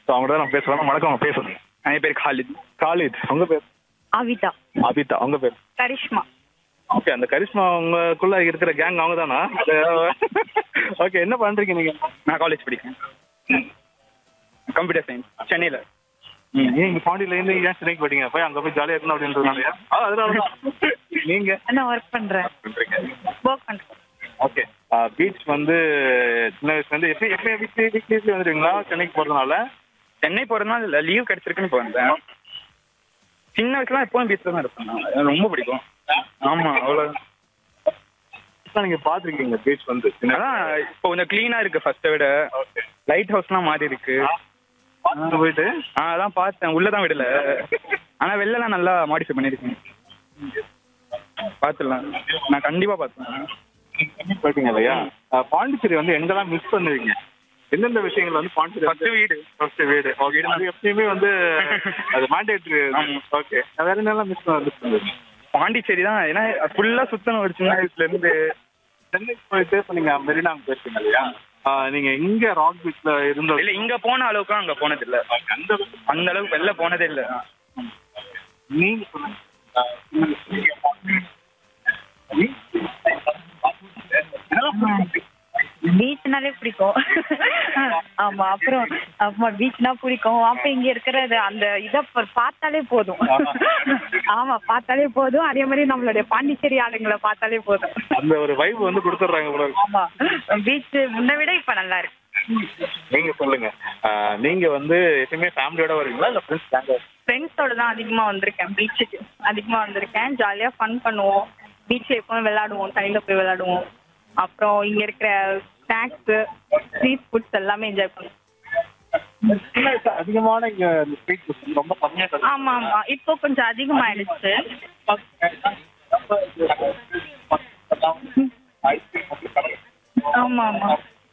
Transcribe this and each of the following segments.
So அவங்க தான் நம்ம பேசுறோம் வணக்கம் அவங்க பேசுறேன் என் பேர் காலித் காலித் உங்க பேர் அவிதா அபிதா உங்க பேர் கரிஷ்மா ஓகே அந்த கரிஷ்மா உங்களுக்குள்ள இருக்கிற கேங் அவங்க தானா ஓகே என்ன பண்றீங்க நீங்க நான் காலேஜ் படிக்கிறேன் கம்ப்யூட்டர் சயின்ஸ் சென்னையில் நீங்க பாண்டியில இருந்து ஏன் சென்னைக்கு போயிட்டீங்க போய் அங்க போய் ஜாலியா இருக்கணும் அப்படின்றதுனாலயா ஆ, அதனாலதான் நீங்க நான் ஒர்க் பண்றேன் ஒர்க் பண்றேன் ஓகே பீச் வந்து சின்ன வயசுல இருந்து எப்படி எப்படி வீக்லி வீக்லி வீக்லி வந்துடுவீங்களா சென்னைக்கு போறதுனால சென்னை போகிறதுனால லீவ் கிடைச்சிருக்குன்னு இப்போ வந்தேன் சின்ன வயசுலாம் எப்பவும் பீச்சில் தான் இருப்பேன் நான். எனக்கு ரொம்ப பிடிக்கும் ஆமாம் அவ்வளோ இப்ப நீங்க பாத்திருக்கீங்க பீச் வந்து சின்ன அதான் இப்போ கொஞ்சம் க்ளீனாக இருக்கு ஃபர்ஸ்ட்டை விட லைட் ஹவுஸ்லாம் மாறி இருக்கு பார்த்துட்டு போயிட்டு ஆ அதான் பார்த்தேன் உள்ளே தான் விடல ஆனால் வெளிலலாம் நல்லா மாடிஃபை பண்ணியிருக்கேன் பார்த்துடலாம் நான் கண்டிப்பாக பார்த்தேன் போயிட்டீங்க இல்லையா அஹ், பாண்டிச்சேரி வந்து எங்கெல்லாம் மிஸ் பண்ணுவீங்க எந்தெந்த விஷயங்கள் வந்து பாண்டிச்சேரி ஃபர்ஸ்ட் வீடு ஃபர்ஸ்ட் வீடு ஓகே அது எப்பயுமே வந்து அது மாண்டேட்ரி ஆமா. ஓகே வேற என்னெல்லாம் மிஸ் மிஸ் பண்ணுவீங்க பாண்டிச்சேரி தான் ஏன்னா ஃபுல்லாக சுத்தணும் ஒரு சின்ன வயசுலேருந்து சென்னைக்கு போயிட்டு இப்போ நீங்க மெரினா போயிருக்கீங்க இல்லையா அஹ், நீங்க இங்க ராக் பீச்ல இருந்த இல்லை இங்கே போன அளவுக்கு அங்கே போனது இல்லை அந்த அந்த அளவுக்கு வெளில போனதே இல்லை நீங்க சொல்லுங்க அஹ், நீங்க- பீச்னாலே பிடிக்கும் ஆமா அப்புறம் ஆமா பீச்னா பிடிக்கும் அப்ப இங்க இருக்கிறது அந்த இத ப- பார்த்தாலே போதும் ஆமா பார்த்தாலே போதும் அதே மாதிரி நம்மளுடைய பாண்டிச்சேரி ஆளுங்களை பார்த்தாலே போதும் அந்த ஒரு வைப் வந்து கொடுத்துட்றாங்க போல இருக்கு. ஆமா பீச் முன்ன விட இப்ப நல்லா இருக்கு நீங்க சொல்லுங்க அஹ், நீங்க வந்து எப்பயுமே ஃபேமிலியோட வருவீங்களா இல்ல ஃப்ரெண்ட்ஸ் கேங்க ஃப்ரெண்ட்ஸோட தான் அதிகமா வந்திருக்கேன் பீச்சுக்கு அதிகமா வந்திருக்கேன் ஜாலியா ஃபன் பண்ணுவோம் பீச்ல எப்பவும் விளையாடுவோம் தண்ணியில போய் விளையாடுவோம் அப்புறம் இங்க இருக்கிற ஸ்நாக்ஸ் ஸ்ட்ரீட் ஃபுட்ஸ் எல்லாமே என்ஜாய் பண்ணுவோம் அதிகமான இங்க ஸ்ட்ரீட் ஃபுட் ரொம்ப கம்மியா கிடைக்கும். ஆமா ஆமா இப்போ கொஞ்சம் அதிகமாயிடுச்சு ஆமா ஆமா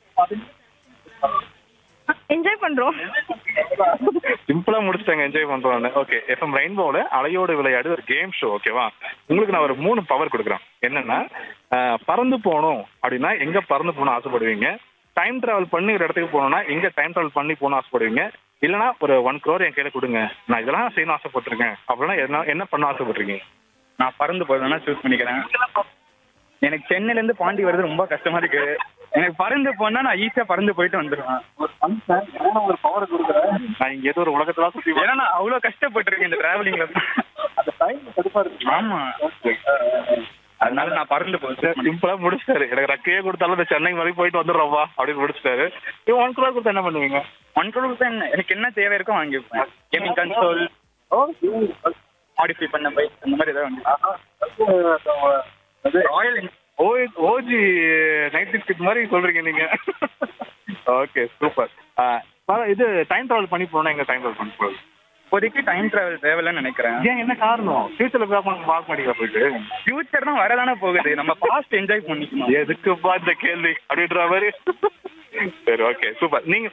என்ஜாய் பண்றோம் சிம்பிளா முடிச்சிட்டாங்க என்ஜாய் பண்றோம்னு ஓகே எஃப்எம் ரெயின்போல அலையோடு விளையாடு ஒரு கேம் ஷோ ஓகேவா உங்களுக்கு நான் ஒரு மூணு பவர் கொடுக்குறேன் என்னன்னா அஹ், பறந்து போகணும் அப்படின்னா எங்க பறந்து போகணும் ஆசைப்படுவீங்க டைம் டிராவல் பண்ணி ஒரு இடத்துக்கு போகணும்னா எங்க டைம் டிராவல் பண்ணி போகணும் ஆசைப்படுவீங்க இல்லனா ஒரு ஒன் crore என் கையில கொடுங்க நான் இதெல்லாம் செய்யணும் ஆசைப்பட்டிருக்கேன் அப்படின்னா என்ன என்ன பண்ண ஆசைப்பட்டிருக்கீங்க நான் பறந்து போகிறதுனா சூஸ் பண்ணிக்கிறேன் எனக்கு சென்னையிலேருந்து பாண்டி வர்றது ரொம்ப கஷ்டமா இருக்கு எனக்கு பறந்து போனா நான் ஈஸியாக பறந்து போயிட்டு வந்துடுவேன் ஒரு பவர் கொடுக்குறேன் நான் இங்க ஏதோ ஒரு உலகத்துல சுத்தி ஏன்னா நான் அவ்வளோ கஷ்டப்பட்டிருக்கேன் இந்த டிராவலிங்ல அந்த டைம் கடுப்பா இருக்கு ஆமா அதனால நான் பறந்து போகிறேன் சிம்பிளா முடிச்சிட்டாரு எனக்கு ரக்கையே கொடுத்தாலும் இந்த சென்னை வரைக்கும் போயிட்டு வந்துடுறோம்ப்பா அப்படின்னு முடிச்சிட்டாரு இப்போ ஒன் crore கொடுத்தா என்ன பண்ணுவீங்க ஒன் crore தான் என்ன எனக்கு என்ன தேவை இருக்கோ வாங்கிப்பேன் கேமிங் கன்சோல் மாடிஃபை பண்ண பைக் அந்த மாதிரி ஏதாவது வாங்கி ராயல் ஓஜி நைட் கிட் மாதிரி சொல்றீங்க நீங்க ஓகே சூப்பர் இது டைம் டிராவல் பண்ணி போனா எங்க டைம் டிராவல் பண்ணி போகுது இப்போதைக்கு டைம் டிராவல் தேவையில்லைன்னு நினைக்கிறேன் ஏன் என்ன காரணம் ஃபியூச்சர்ல பார்க்க பார்க்க மாட்டீங்களா போயிட்டு ஃபியூச்சர் தான் வரதானே போகுது நம்ம பாஸ்ட் என்ஜாய் பண்ணிக்கணும் எதுக்குப்பா இந்த கேள்வி அப்படின்ற மாதிரி சரி ஓகே சூப்பர் நீங்க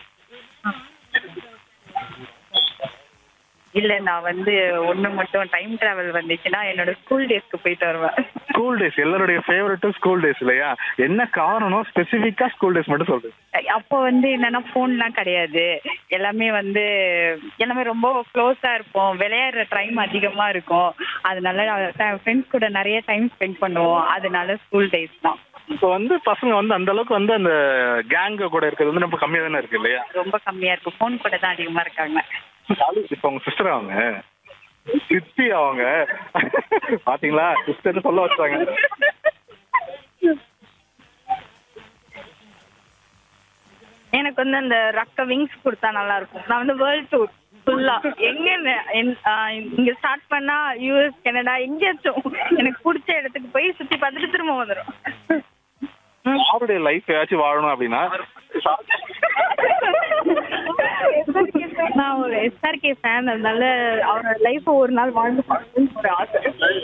இல்ல நான் வந்து ஒண்ணு மட்டும் டைம் டிராவல் வந்துச்சுன்னா என்னோட ஸ்கூல் டேஸ்க்கு போயிட்டு வருவேன் ஸ்கூல் டேஸ் எல்லாருடைய ஃபேவரட்டும் ஸ்கூல் டேஸ் இல்லையா என்ன காரணம் ஸ்பெசிஃபிக்கா ஸ்கூல் டேஸ் மட்டும் சொல்றேன் அப்போ வந்து என்னன்னா போன்லாம் கிடையாது எல்லாமே வந்து எல்லாமே ரொம்ப க்ளோஸா இருப்போம் விளையாடுற டைம் அதிகமா இருக்கும் அதனால ஃப்ரெண்ட்ஸ் கூட நிறைய டைம் ஸ்பெண்ட் பண்ணுவோம் அதனால ஸ்கூல் டேஸ் தான் இப்போ வந்து பசங்க வந்து அந்த அளவுக்கு வந்து அந்த கேங்க கூட இருக்கிறது வந்து ரொம்ப கம்மியா தானே இருக்கு இல்லையா ரொம்ப கம்மியா இருக்கு போன் கூட தான் அதிகமா இருக்காங்க இப்போ உங்க சிஸ்டர் அவங்க சித்தி அவங்க பாத்தீங்களா சிஸ்டர் சொல்ல வச்சாங்க எனக்கு வந்து அந்த ரக்க விங்ஸ் கொடுத்தா நல்லா இருக்கும் நான் வந்து வேர்ல்ட் டூர் ஃபுல்லா எங்க நெ- என்- ஆ, இங்க ஸ்டார்ட் பண்ணா யூஎஸ் கனடா எங்கேயாச்சும் எனக்கு பிடிச்ச இடத்துக்கு போய் சுத்தி பார்த்துட்டு திரும்ப வந்துடும் யாருடைய லைஃப் ஏதாச்சும் வாழணும் அப்படின்னா நான் ஒரு எஸ்ஆர்கே ஃபேன் அதனால அவரோட லைஃப் ஒரு நாள் வாழ்ந்து பார்க்கணும்னு ஒரு ஆசை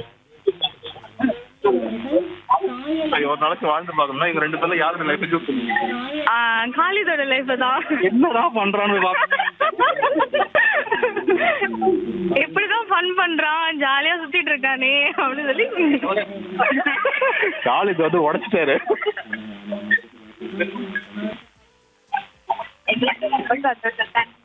சரி, ஒரு நாளைக்கு வாழ்ந்து பார்க்கணும்னா இங்க ரெண்டு பேர்ல யாரோட லைஃப் சூஸ் பண்ணுவீங்க ஆ, காலிதோட லைஃப் தான் என்னடா பண்றான்னு பாக்கணும் எப்படிதான் ஃபன் பண்றான் ஜாலியா சுத்திட்டு இருக்கானே அப்படின்னு சொல்லி காலேஜ் வந்து உடைச்சிட்டாரு எங்களுக்கு